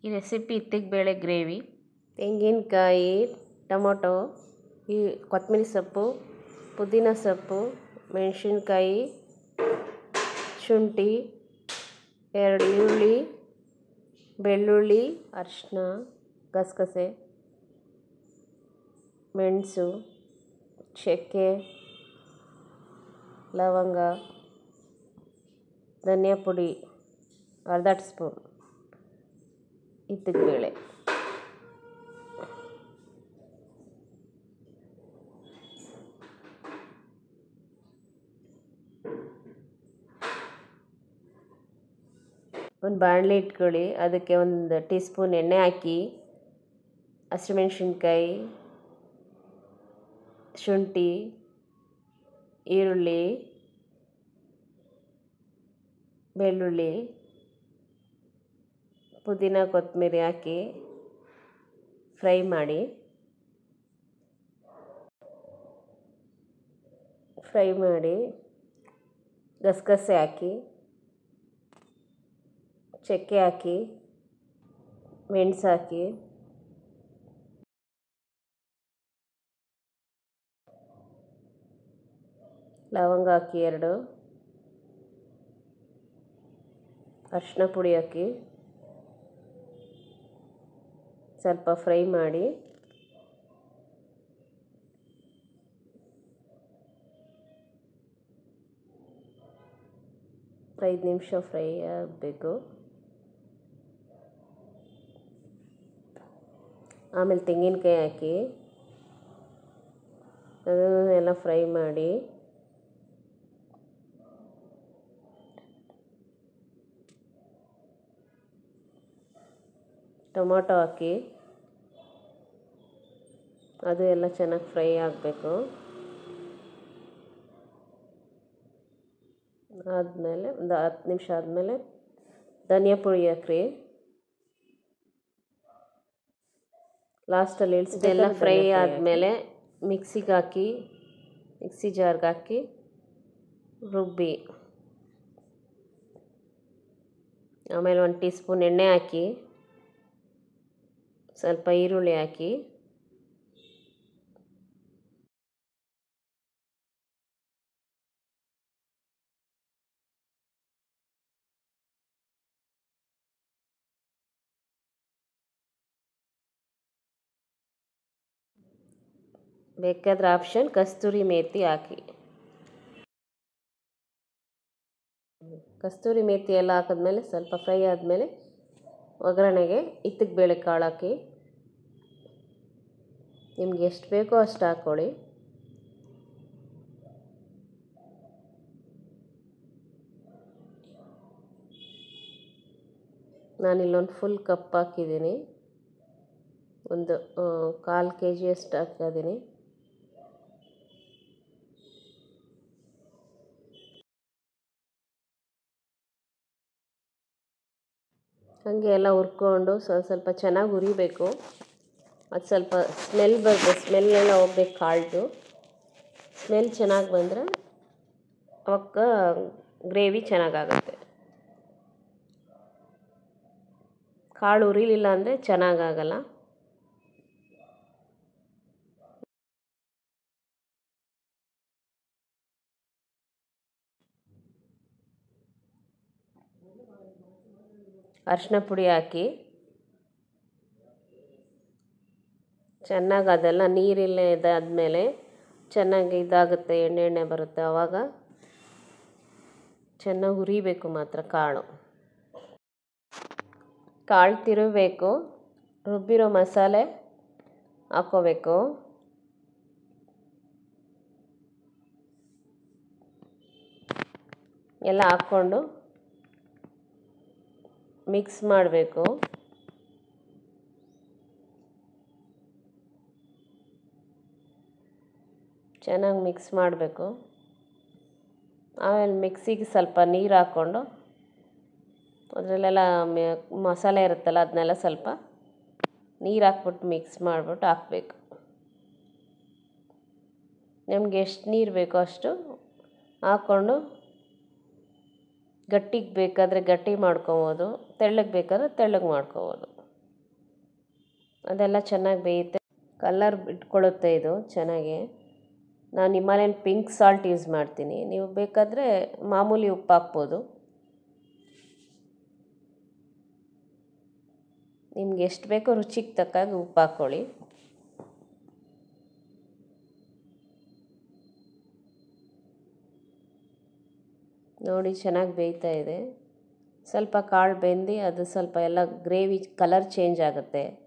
ಈ ರೆಸಿಪಿ ಇತ್ತಿಗೆ ಬೇಳೆ ಗ್ರೇವಿ ತೆಂಗಿನಕಾಯಿ ಟೊಮೊಟೊ ಈ ಕೊತ್ತಂಬರಿ ಸೊಪ್ಪು ಪುದೀನ ಸೊಪ್ಪು ಮೆಣಸಿನ್ಕಾಯಿ ಶುಂಠಿ ಎರಡು ಈರುಳ್ಳಿ ಬೆಳ್ಳುಳ್ಳಿ ಅರಿಶಿನ ಗಸಗಸೆ ಮೆಣಸು ಚಕ್ಕೆ ಲವಂಗ ಧನಿಯಾ ಪುಡಿ ಅರ್ಧ ಸ್ಪೂನ್ ಬೇಳೆ ಒಂದು ಬಾಣಲೆ ಇಟ್ಕೊಳ್ಳಿ ಅದಕ್ಕೆ ಒಂದು ಟೀ ಸ್ಪೂನ್ ಎಣ್ಣೆ ಹಾಕಿ ಹಸಿಮೆಣ್ಸಿನ್ಕಾಯಿ ಶುಂಠಿ ಈರುಳ್ಳಿ ಬೆಳ್ಳುಳ್ಳಿ ಪುದೀನ ಕೊತ್ತಂಬರಿ ಹಾಕಿ ಫ್ರೈ ಮಾಡಿ ಫ್ರೈ ಮಾಡಿ ಗಸಗಸೆ ಹಾಕಿ ಚಕ್ಕೆ ಹಾಕಿ ಮೆಣಸು ಹಾಕಿ ಲವಂಗ ಹಾಕಿ ಎರಡು ಅರಿಶಿನ ಪುಡಿ ಹಾಕಿ ಸ್ವಲ್ಪ ಫ್ರೈ ಮಾಡಿ ಐದು ನಿಮಿಷ ಫ್ರೈ ಆಗಬೇಕು ಆಮೇಲೆ ತೆಂಗಿನಕಾಯಿ ಹಾಕಿ ಅದನ್ನು ಎಲ್ಲ ಫ್ರೈ ಮಾಡಿ ಟೊಮೊಟೊ ಹಾಕಿ ಅದು ಎಲ್ಲ ಚೆನ್ನಾಗಿ ಫ್ರೈ ಆಗಬೇಕು ಆದಮೇಲೆ ಒಂದು ಹತ್ತು ನಿಮಿಷ ಆದಮೇಲೆ ಧನಿಯಾ ಪುಡಿ ಹಾಕ್ರಿ ಲಾಸ್ಟಲ್ಲಿ ಇಳಿಸಿದೆಲ್ಲ ಫ್ರೈ ಆದಮೇಲೆ ಮಿಕ್ಸಿಗೆ ಹಾಕಿ ಮಿಕ್ಸಿ ಜಾರ್ಗೆ ಹಾಕಿ ರುಬ್ಬಿ ಆಮೇಲೆ ಒಂದು ಟೀ ಸ್ಪೂನ್ ಎಣ್ಣೆ ಹಾಕಿ ಸ್ವಲ್ಪ ಈರುಳ್ಳಿ ಹಾಕಿ ಬೇಕಾದ್ರೆ ಆಪ್ಷನ್ ಕಸ್ತೂರಿ ಮೇಥಿ ಹಾಕಿ ಕಸ್ತೂರಿ ಮೇಥಿ ಎಲ್ಲ ಹಾಕಿದ್ಮೇಲೆ ಸ್ವಲ್ಪ ಫ್ರೈ ಆದಮೇಲೆ ಒಗ್ಗರಣೆಗೆ ಇತ್ತಕ್ಕೆ ಬೇಳೆ ಕಾಳು ಹಾಕಿ ನಿಮ್ಗೆ ಎಷ್ಟು ಬೇಕೋ ಅಷ್ಟು ಹಾಕ್ಕೊಳ್ಳಿ ನಾನಿಲ್ಲೊಂದು ಫುಲ್ ಕಪ್ ಹಾಕಿದ್ದೀನಿ ಒಂದು ಕಾಲು ಕೆ ಜಿಯಷ್ಟು ಹಾಕಿದ್ದೀನಿ ಹಾಗೆ ಎಲ್ಲ ಹುರ್ಕೊಂಡು ಸ್ವಲ್ಪ ಸ್ವಲ್ಪ ಚೆನ್ನಾಗಿ ಹುರಿಬೇಕು ಅದು ಸ್ವಲ್ಪ ಸ್ಮೆಲ್ ಬರಬೇಕು ಸ್ಮೆಲ್ ಎಲ್ಲ ಹೋಗ್ಬೇಕು ಕಾಳ್ದು ಸ್ಮೆಲ್ ಚೆನ್ನಾಗಿ ಬಂದರೆ ಅವಾಗ ಗ್ರೇವಿ ಚೆನ್ನಾಗಾಗುತ್ತೆ ಕಾಳು ಉರಿಲಿಲ್ಲ ಅಂದರೆ ಚೆನ್ನಾಗಾಗಲ್ಲ ಅರಿಶಿನ ಪುಡಿ ಹಾಕಿ ಚೆನ್ನಾಗಿ ಅದೆಲ್ಲ ನೀರಿಲ್ಲ ಇದಾದಮೇಲೆ ಚೆನ್ನಾಗಿ ಇದಾಗುತ್ತೆ ಎಣ್ಣೆ ಎಣ್ಣೆ ಬರುತ್ತೆ ಆವಾಗ ಚೆನ್ನಾಗಿ ಹುರಿಬೇಕು ಮಾತ್ರ ಕಾಳು ಕಾಳು ತಿರುಗಬೇಕು ರುಬ್ಬಿರೋ ಮಸಾಲೆ ಹಾಕ್ಕೋಬೇಕು ಎಲ್ಲ ಹಾಕ್ಕೊಂಡು ಮಿಕ್ಸ್ ಮಾಡಬೇಕು ಚೆನ್ನಾಗಿ ಮಿಕ್ಸ್ ಮಾಡಬೇಕು ಆಮೇಲೆ ಮಿಕ್ಸಿಗೆ ಸ್ವಲ್ಪ ನೀರು ಹಾಕ್ಕೊಂಡು ಅದರಲ್ಲೆಲ್ಲ ಮಸಾಲೆ ಇರುತ್ತಲ್ಲ ಅದನ್ನೆಲ್ಲ ಸ್ವಲ್ಪ ನೀರು ಹಾಕ್ಬಿಟ್ಟು ಮಿಕ್ಸ್ ಮಾಡಿಬಿಟ್ಟು ಹಾಕ್ಬೇಕು ನಿಮ್ಗೆ ಎಷ್ಟು ನೀರು ಬೇಕೋ ಅಷ್ಟು ಹಾಕ್ಕೊಂಡು ಗಟ್ಟಿಗೆ ಬೇಕಾದರೆ ಗಟ್ಟಿ ಮಾಡ್ಕೊಬೋದು ತೆಳ್ಳಗೆ ಬೇಕಾದ್ರೆ ತೆಳ್ಳಗೆ ಮಾಡ್ಕೊಬೋದು ಅದೆಲ್ಲ ಚೆನ್ನಾಗಿ ಬೇಯುತ್ತೆ ಕಲರ್ ಬಿಟ್ಕೊಳ್ಳುತ್ತೆ ಇದು ಚೆನ್ನಾಗಿ ನಾನು ಹಿಮಾಲಯನ್ ಪಿಂಕ್ ಸಾಲ್ಟ್ ಯೂಸ್ ಮಾಡ್ತೀನಿ ನೀವು ಬೇಕಾದರೆ ಮಾಮೂಲಿ ಉಪ್ಪು ಹಾಕ್ಬೋದು ನಿಮ್ಗೆ ಎಷ್ಟು ಬೇಕೋ ರುಚಿಗೆ ತಕ್ಕಾಗ ಉಪ್ಪು ಹಾಕ್ಕೊಳ್ಳಿ ನೋಡಿ ಚೆನ್ನಾಗಿ ಬೇಯ್ತಾ ಇದೆ ಸ್ವಲ್ಪ ಕಾಳು ಬೆಂದು ಅದು ಸ್ವಲ್ಪ ಎಲ್ಲ ಗ್ರೇವಿ ಕಲರ್ ಚೇಂಜ್ ಆಗುತ್ತೆ